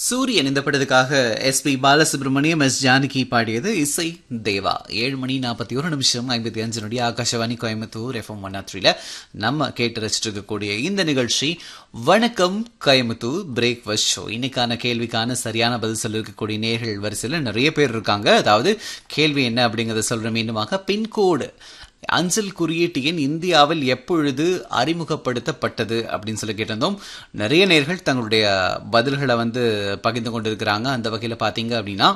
சூரியன் இந்த படத்துக்காக S P Balasubramaniam S Janaki பாடியது இசை தேவா ஏழு மணி நாற்பத்தி ஒரு நிமிஷம் ஐம்பத்தி அஞ்சு நொடி ஆகாஷவாணி கோயம்புத்தூர் எஃப்எம் ஒன் த்ரீல நம்ம கேட்டு ரசிச்சுட்டு இருக்கக்கூடிய இந்த நிகழ்ச்சி வணக்கம் கோயம்புத்தூர் பிரேக்ஃபாஸ்ட் ஷோ இன்னைக்கான கேள்விக்கான சரியான பதில் சொல்லிருக்கக்கூடிய நேர்கள் வரிசையில் நிறைய பேர் இருக்காங்க அதாவது கேள்வி என்ன அப்படிங்கறத சொல்ற மீண்டுமாக பின்கோடு அஞ்சல் குறியீட்டு எண் இந்தியாவில் எப்பொழுது அறிமுகப்படுத்தப்பட்டது அப்படின்னு சொல்லி கேட்டிருந்தோம் நிறைய நேர்கள் தங்களுடைய பதில்களை வந்து பகிர்ந்து கொண்டிருக்கிறாங்க அந்த வகையில் பார்த்தீங்க அப்படின்னா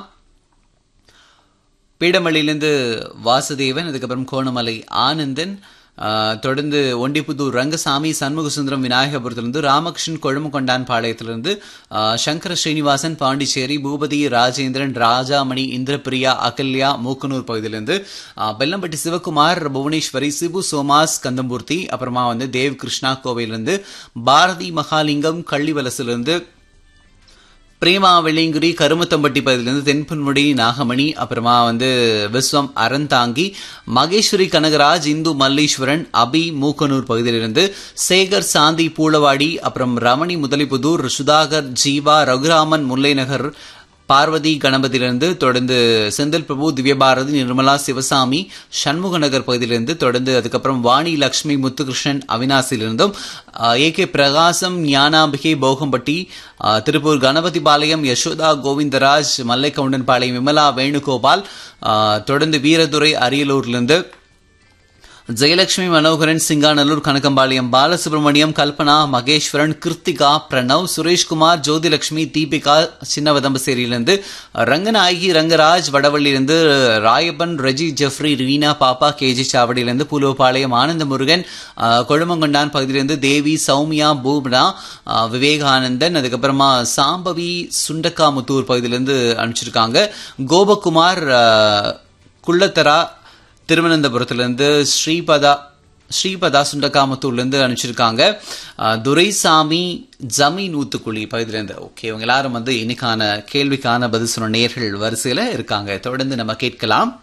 பீடமல்லியிலேருந்து வாசுதேவன் அதுக்கப்புறம் கோணமலை ஆனந்தன் ஆஹ், தொடர்ந்து ஒண்டிப்புதூர் ரங்கசாமி சண்முகசுந்தரம் விநாயகபுரத்திலிருந்து ராமகிருஷ்ணன் கொழும்புகொண்டான் பாளையத்திலிருந்து ஆஹ், சங்கர ஸ்ரீனிவாசன் பாண்டிச்சேரி பூபதி ராஜேந்திரன் ராஜாமணி இந்திரபிரியா அகல்யா மூக்கனூர் பகுதியிலிருந்து ஆஹ், பெல்லம்பட்டி சிவகுமார் புவனேஸ்வரி சிபு சோமாஸ் கந்தம்பூர்த்தி அப்புறமா வந்து தேவ் கிருஷ்ணா கோவையிலிருந்து பாரதி மகாலிங்கம் கள்ளிவலசிலிருந்து பிரேமா வெள்ளிங்குடி கருமத்தம்பட்டி பகுதியிலிருந்து தென்புன்முடி நாகமணி அப்புறமா வந்து விஸ்வம் அறந்தாங்கி மகேஸ்வரி கனகராஜ் இந்து மல்லீஸ்வரன் அபி மூக்கனூர் பகுதியிலிருந்து சேகர் சாந்தி பூளவாடி அப்புறம் ரமணி முதலிபுதூர் சுதாகர் ஜீவா ரகுராமன் முல்லைநகர் பார்வதி கணபதியிலிருந்து தொடர்ந்து செந்தில் பிரபு திவ்யபாரதி நிர்மலா சிவசாமி சண்முக நகர் பகுதியிலிருந்து தொடர்ந்து அதுக்கப்புறம் வாணி லக்ஷ்மி முத்துகிருஷ்ணன் அவினாசியிலிருந்தும் ஏ கே பிரகாசம் ஞானாம்பிகை போகம்பட்டி ஆ, திருப்பூர் கணபதிபாளையம் யசோதா கோவிந்தராஜ் மல்லைக்கவுண்டன்பாளையம் விமலா வேணுகோபால் ஆ, தொடர்ந்து வீரதுரை அரியலூர்லேருந்து ஜெயலட்சுமி மனோகரன் சிங்காநல்லூர் கனகம்பாளையம் பாலசுப்ரமணியம் கல்பனா மகேஸ்வரன் கிருத்திகா பிரணவ் சுரேஷ்குமார் ஜோதிலட்சுமி தீபிகா சின்னவதம்பசேரியிலிருந்து ரங்கநாயகி ரங்கராஜ் வடவள்ளியிலிருந்து ராயப்பன் ரெஜி ஜெஃப்ரி ரீனா பாப்பா கேஜி சாவடியிலிருந்து பூலோபாளையம் ஆனந்த முருகன் ஆஹ், கொழுமங்கொண்டான் பகுதியிலிருந்து தேவி சௌமியா பூப்னா ஆஹ், விவேகானந்தன் அதுக்கப்புறமா சாம்பவி சுண்டக்காமுத்தூர் பகுதியிலிருந்து அனுப்பிச்சிருக்காங்க கோபகுமார் ஆஹ், குள்ளத்தரா திருவனந்தபுரத்திலிருந்து ஸ்ரீபதா ஸ்ரீபதா சுண்டக்காமத்தூர்லேருந்து அனுப்பிச்சிருக்காங்க அஹ், துரைசாமி ஜமீன் ஊத்துக்குழி பகுதியிலேருந்து ஓகே இவங்க எல்லாரும் வந்து இன்னைக்கான கேள்விக்கான பதில் சொன்ன நேர்கள் வரிசையில் இருக்காங்க தொடர்ந்து நம்ம கேட்கலாம்